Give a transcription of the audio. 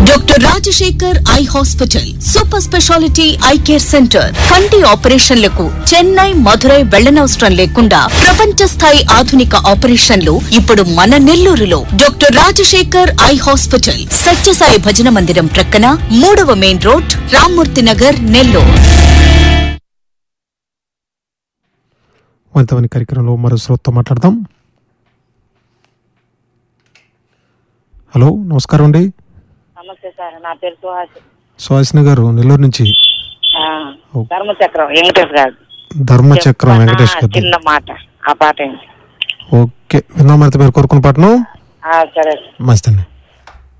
doctor Rajasekhar eye hospital super speciality eye care centre కంటి ఆపరేషన్లకు చెన్నై మధురై వెళ్లనవసరం లేకుండా ప్రపంచ స్థాయి ఆధునిక ఆపరేషన్లు ఇప్పుడు మన నెల్లూరులో doctor Rajasekhar eye hospital Sathya Sai భజన మందిరం ప్రక్కన మూడవ మెయిన్ రోడ్ రామ్మూర్తి నగర్ నెల్లూరు వంతవని కార్యక్రమంలో మరో శ్రోతతో మాట్లాడదాం హలో నమస్కారం అండి నమస్తే సార్ నా పేరు సుహాస్ సుహాసిని గారు నెల్లూరు నుంచి ఆ, ధర్మచక్రం వెంకటేష్ గారు ధర్మచక్రం వెంకటేష్ ఆ, గారు చిన్న మాట ఆ పాట ఏంటి ఓకే విందాం మరి మీరు కోరుకున్న పాటను ఆ, సరే మంచిదండి